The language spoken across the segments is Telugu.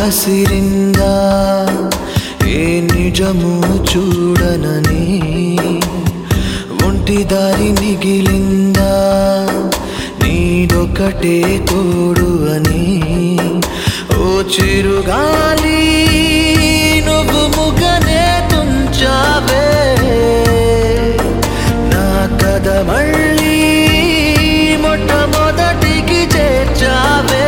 కసిరిందా ఏ నిజము చూడనని ఒంటి దారి మిగిలిందా నీదొకటే తోడు అని ఓ చిరుగాలి నువ్వు ముగనే తుంచావే నా కథ మళ్ళీ మొట్టమొదటికి చేర్చావే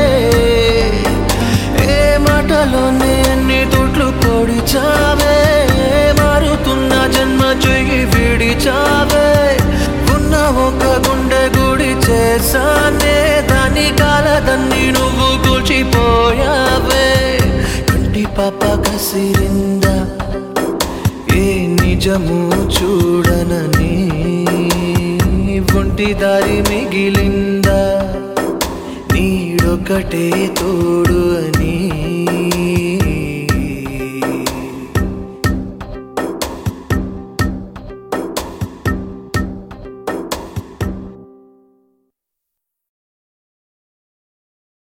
ఏ మాటలోనే ఎన్ని తోట్లు పొడిచావే మారుతున్న జన్మ చెయ్యి విడిచావే ఉన్న ఒక గుండె గుడి చేసానే దాని కాలదన్ని నువ్వు కూల్చిపోయావే కంటి పాప కసిరిందా ఏ నిజము చూడనని ఒంటి దారి మిగిలిందా నీడొకటే తోడు అని